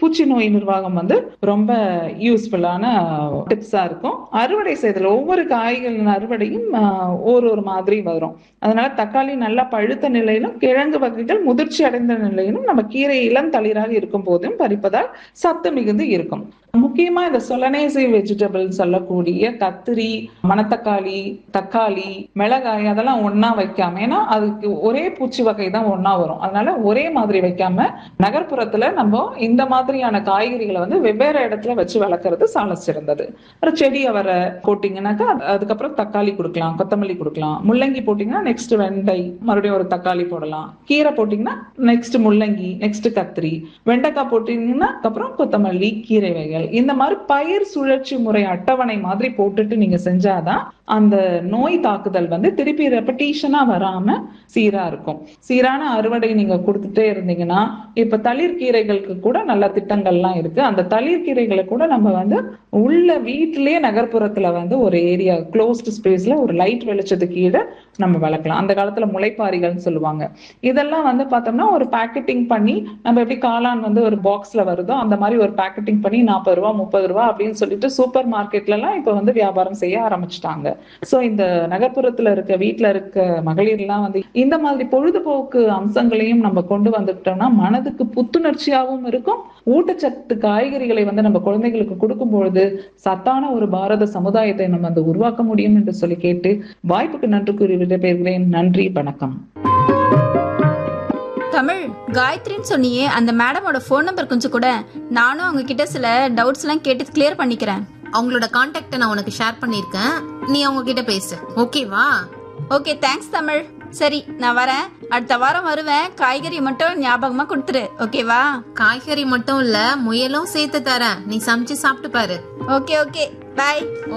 பூச்சி நோய் நிர்வாகம் வந்து ரொம்ப யூஸ்ஃபுல்லான டிப்ஸா இருக்கும் அறுவடை செய்தல் ஒவ்வொரு காய்களின் அறுவடையும் ஆஹ், ஒரு ஒரு மாதிரி வரும் அதனால தக்காளி நல்லா பழுத்த நிலையிலும் கிழங்கு வகைகள் முதிர்ச்சி அடைந்த நிலையிலும் நம்ம கீரை இளம் தளிராக இருக்கும் போதும் பறிப்பதால் சத்து மிகுந்து இருக்கும் முக்கியமா இந்த சொலனேசி வெஜிடபிள் சொல்லக்கூடிய கத்திரி மணத்தக்காளி தக்காளி மிளகாய் அதெல்லாம் ஒண்ணா வைக்காம ஏன்னா அதுக்கு ஒரே பூச்சி வகை தான் ஒண்ணா வரும் அதனால ஒரே மாதிரி வைக்காம நகர்ப்புறத்துல நம்ம இந்த மாதிரியான காய்கறிகளை வந்து வெவ்வேறு இடத்துல வச்சு வளர்க்கறது சால சிறந்தது ஒரு செடி அவரை போட்டீங்கன்னாக்கா அது- அதுக்கப்புறம் தக்காளி கொடுக்கலாம் கொத்தமல்லி கொடுக்கலாம் முள்ளங்கி போட்டீங்கன்னா நெக்ஸ்ட் வெண்டை மறுபடியும் ஒரு தக்காளி போடலாம் கீரை போட்டீங்கன்னா நெக்ஸ்ட் முள்ளங்கி நெக்ஸ்ட் கத்திரி வெண்டைக்காய் போட்டீங்கன்னா அப்புறம் கொத்தமல்லி கீரை வகைகள் இந்த மாதிரி பயிர் சுழற்சி முறை அட்டவணை மாதிரி போட்டுட்டு நீங்க செஞ்சாதான் அந்த நோய் தாக்குதல் வந்து திருப்பி ரெப்படீஷனா வராம சீரா இருக்கும் சீரான அறுவடை நீங்க கொடுத்துட்டே இருந்தீங்கன்னா இப்ப தளிர் கீரைகளுக்கு கூட நல்ல திட்டங்கள்லாம் இருக்கு அந்த தளிர் கீரைகளை கூட நம்ம வந்து உள்ள வீட்டிலேயே நகர்ப்புறத்துல வந்து ஒரு ஏரியா க்ளோஸ்ட் ஸ்பேஸ்ல ஒரு லைட் வெளிச்சத்துக்கு கீழே நம்ம வளர்க்கலாம் அந்த காலத்துல முளைப்பாரிகள்னு சொல்லுவாங்க இதெல்லாம் வந்து பார்த்தோம்னா ஒரு பேக்கெட்டிங் பண்ணி நம்ம எப்படி காளான் வந்து ஒரு பாக்ஸ்ல வருதோ அந்த மாதிரி ஒரு பேக்கெட்டிங் பண்ணி நாற்பது ரூபா முப்பது ரூபா அப்படின்னு சொல்லிட்டு சூப்பர் மார்க்கெட்ல எல்லாம் இப்ப வந்து வியாபாரம் செய்ய ஆரம்பிச்சிட்டாங்க சோ இந்த நகர்ப்புறத்துல இருக்க வீட்ல இருக்க மகளிர்லாம் வந்து இந்த மாதிரி பொழுதுபோக்கு அம்சங்களையும் நம்ம கொண்டு வந்துக்கிட்டோம்னா மனதுக்கு புத்துணர்ச்சியாகவும் இருக்கும் ஊட்டச்சத்து காய்கறிகளை வந்து நம்ம குழந்தைகளுக்கு கொடுக்கும் பொழுது சத்தான ஒரு பாரத சமுதாயத்தை நம்ம வந்து உருவாக்க முடியும் என்று சொல்லி கேட்டு வாய்ப்புக்கு நன்றி கூறி விடைபெறுகிறேன் நன்றி வணக்கம் தமிழ் காயத்ரின்னு சொன்னியே அந்த மேடமோட ஃபோன் நம்பர் கொஞ்சம் கூட நானும் அவங்க கிட்ட சில டவுட்ஸ் எல்லாம் கேட்டு கிளியர் பண்ணிக்கிறேன் அவங்களோட கான்டாக்ட நான் உனக்கு ஷேர் பண்ணிருக்கேன் நீ அவங்க கிட்ட பேசு ஓகேவா ஓகே தேங்க்ஸ் தமிழ் சரி நான் வரேன் அடுத்த வாரம் வருவேன் காய்கறி மட்டும் ஞாபகமா கொடுத்துரு ஓகேவா காய்கறி மட்டும் இல்ல முயலும் சேர்த்து தரேன் நீ சமைச்சு சாப்பிட்டு பாரு ஓகே ஓகே பாய்